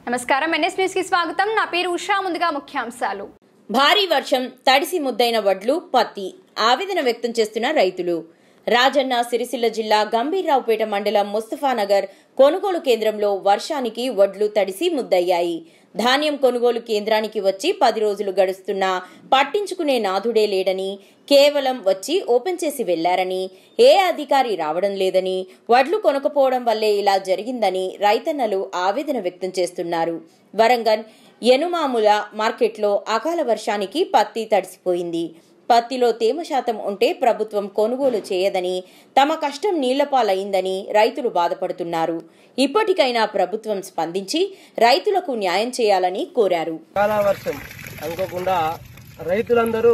నమస్కారం NS news కి స్వాగతం నా పేరు ఉషా ముందుగా ముఖ్యాంశాలు భారీ వర్షం తడిసి ముద్దైన వడ్లు పత్తి ఆవేదన వ్యక్తం చేస్తున్న రైతులు రాజన్న సిరిసిల్ల జిల్లా గంభీర్రావుపేట మండలం ముస్తఫానగర్ కొనుగోలు కేంద్రంలో వర్షానికి వడ్లు తడిసి ముద్దయ్యాయి ధాన్యం కొనుగోలు కేంద్రానికి వచ్చి పది రోజులు గడుస్తున్నా పట్టించుకునే నాథుడే లేడని కేవలం వచ్చి ఓపెన్ చేసి వెళ్లారని ఏ అధికారి రావడం లేదని వడ్లు కొనకపోవడం వల్లే ఇలా జరిగిందని రైతన్నలు ఆవేదన వ్యక్తం చేస్తున్నారు వరంగల్ యనుమాముల మార్కెట్లో అకాల వర్షానికి పత్తి తడిసిపోయింది పత్తిలో తేమ శాతం ఉంటే ప్రభుత్వం కొనుగోలు చేయదని తమ కష్టం నీళ్లపాలైందని రైతులు బాధపడుతున్నారు ఇప్పటికైనా ప్రభుత్వం స్పందించి రైతులకు న్యాయం చేయాలని కోరారు చాలా వర్షం అనుకోకుండా రైతులందరూ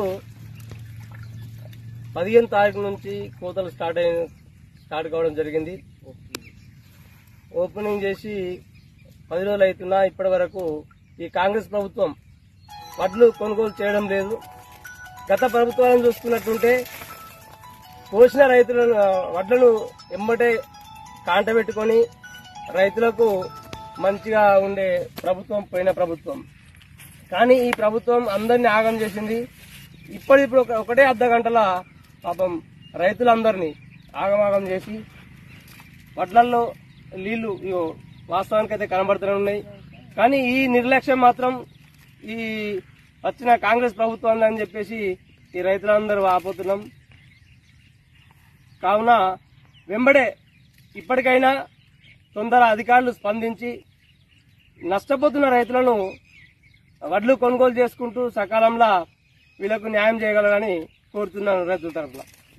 పదిహేను తారీఖు నుంచి కోతలు స్టార్ట్ అయిన స్టార్ట్ కావడం జరిగింది ఓపెనింగ్ చేసి పది రోజులు అవుతున్నా ఇప్పటి వరకు ఈ కాంగ్రెస్ ప్రభుత్వం వడ్లు కొనుగోలు చేయడం లేదు గత ప్రభుత్వాలను చూసుకున్నట్టుంటే కోసిన రైతులను వడ్లను ఎమ్మటే కాంటబెట్టుకొని రైతులకు మంచిగా ఉండే ప్రభుత్వం పోయిన ప్రభుత్వం కానీ ఈ ప్రభుత్వం అందరినీ ఆగం చేసింది ఇప్పటిప్పుడు ఒక- ఒకటే అర్ధ గంటల పాపం రైతులందరినీ ఆగమాగం చేసి వడ్లల్లో నీళ్లు ఇగో వాస్తవానికి అయితే కనబడుతూనే ఉన్నాయి కానీ ఈ నిర్లక్ష్యం మాత్రం ఈ వచ్చిన కాంగ్రెస్ ప్రభుత్వం అని చెప్పేసి ఈ రైతులందరూ ఆపోతున్నాం కావున వెంబడే ఇప్పటికైనా తొందర అధికారులు స్పందించి నష్టపోతున్న రైతులను వడ్లు కొనుగోలు చేసుకుంటూ సకాలంలో వీళ్ళకు న్యాయం చేయగలరని కోరుతున్నాను రైతుల తరఫున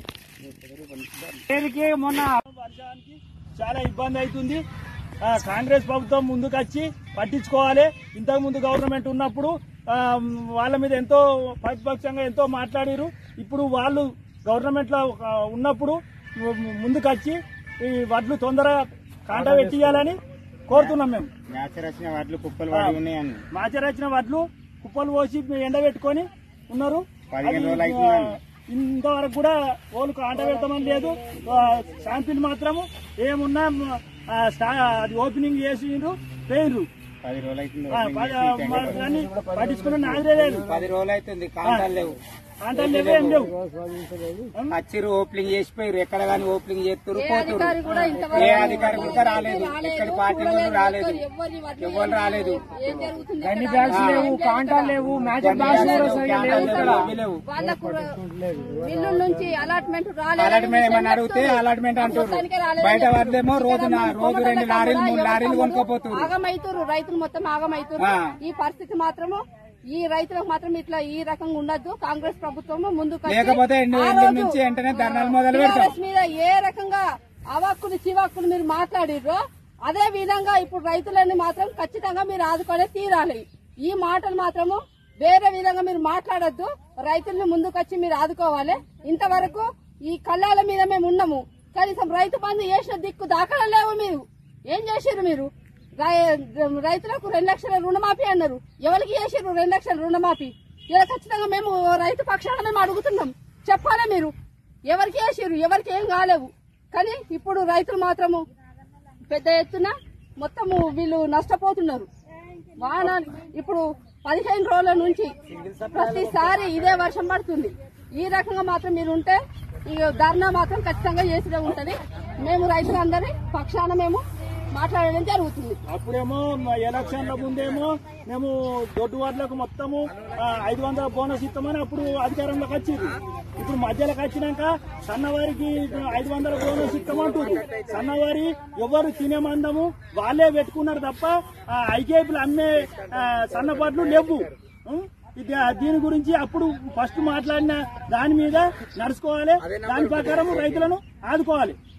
పేరుకి మొన్న వర్షానికి చాలా ఇబ్బంది అవుతుంది ఆ, కాంగ్రెస్ ప్రభుత్వం ముందుకు వచ్చి పట్టించుకోవాలి ఇంతకు ముందు గవర్నమెంట్ ఉన్నప్పుడు ఆ, వాళ్ళ మీద ఎంతో ప్రతిపక్షంగా ఎంతో మాట్లాడారు ఇప్పుడు వాళ్ళు గవర్నమెంట్ లో ఆ, ఉన్నప్పుడు ముందుకు వచ్చి ఈ వడ్లు తొందరగా కాంట పెట్టియాలని కోరుతున్నాం మేము వచ్చిన వాటిలో కుప్పలు పడి ఉన్నాయని మాచరచిన వడ్లు కుప్పలు పోసి ఎండబెట్టుకొని ఉన్నారు పదిహేను అది, రోజులు అవుతుందండి. ఆ, ఇంతవరకు కూడా ఓళ్ళకు ఆట పెడతామని లేదు ఆ, శాంపిల్ మాత్రము ఏమున్నా ఆ, స్టా- అది ఓపెనింగ్ చేసిండ్రు పోయిండ్రు పది రోజులు అవుతుంది ఆ, పది- ఆ, మరి దాన్ని పట్టించుకున్న నాదే లేదు పది రోజులు అవుతుంది కాంటాలు లేవు ఆటలు లేవు ఏం లేవు వచ్చిర్రు ఓపెనింగ్ చేసిపోయారు ఎక్కడ కానీ ఓపెనింగ్ చేస్తారు పోతురు ఏ అధికారి కూడా రాలేదు ఎక్కడి పార్టీ వాళ్ళు రాలేదు ఎవరు రాలేదు అన్ని బ్యాగ్స్ లేవు కాంటాలు లేవు మ్యాజిక్ బ్యాగ్స్ లేవు, అవి లేవు వాళ్ళకు మిల్లు నుంచి అలాట్మెంట్ రాలేదు అలాట్మెంట్ ఏమన్నా అడిగితే అలాట్మెంట్ అంటారు బయట వాళ్ళేమో రోజు నా- రోజు రెండు లారీలు మూడు లారీలు కొనుక్కోపోతున్నారు ఆగమైతురు రైతులు మొత్తం ఆగమైతురు ఆ. ఈ పరిస్థితి మాత్రము ఈ రైతులకు మాత్రం ఇట్లా ఈ రకంగా ఉండద్దు కాంగ్రెస్ ప్రభుత్వం ముందుకు వచ్చి లేకపోతే ఎన్ని ఆ రోజుల రోజు నుంచి వెంటనే ధర్నాలు మొదలు పెడతాం TRS మీద ఏ రకంగా అవాక్కులు చివాక్కులు మీరు మాట్లాడిర్రో అదే విధంగా ఇప్పుడు రైతులని మాత్రం ఖచ్చితంగా మీరు ఆదుకొని తీరాలి ఈ మాటలు మాత్రము వేరే విధంగా మీరు మాట్లాడొద్దు రైతుల్ని ముందుకొచ్చి మీరు ఆదుకోవాలి ఇంతవరకు ఈ కళ్ళాల మీద మేము ఉన్నాము కనీసం రైతు బంధు చేసిన దిక్కు దాఖలు లేవు మీరు ఏం చేశారు మీరు రై- రైతులకు రెండు లక్షల రుణమాఫీ అన్నారు ఎవరికి చేసారు రెండు లక్షల రుణమాఫీ ఇలా ఖచ్చితంగా మేము రైతు పక్షాన మేము అడుగుతున్నాం చెప్పాలి మీరు ఎవరికి వేసారు ఎవరికి ఏం కాలేవు కానీ ఇప్పుడు రైతులు మాత్రము పెద్ద ఎత్తున మొత్తము వీళ్ళు నష్టపోతున్నారు వాన ఇప్పుడు పదిహేను రోజుల నుంచి ప్రతిసారి ఇదే వర్షం పడుతుంది ఈ రకంగా మాత్రం మీరు ఉంటే ఈ ధర్నా మాత్రం ఖచ్చితంగా చేసిదే ఉంటది మేము రైతులందరి పక్షాన మేము మాట్లాడడం జరుగుతుంది అప్పుడేమో ఎలక్షన్ల ముందేమో మేము దొడ్డు వార్డులకు మొత్తము ఆ, ఐదు వందల బోనస్ ఇస్తామని అప్పుడు అధికారంలోకి వచ్చింది ఇప్పుడు మధ్యలోకి వచ్చినాక సన్నవారికి ఐదు వందల బోనస్ ఇస్తామంటారు సన్నవారి ఎవరు తినే మందము వాళ్ళే పెట్టుకున్నారు తప్ప ఆ, ఐకేపీలు అమ్మే ఆ, సన్నపాట్లు లేవు ఉం? ఇది దీని గురించి అప్పుడు ఫస్ట్ మాట్లాడిన దాని మీద నడుచుకోవాలి దాని ప్రకారం రైతులను ఆదుకోవాలి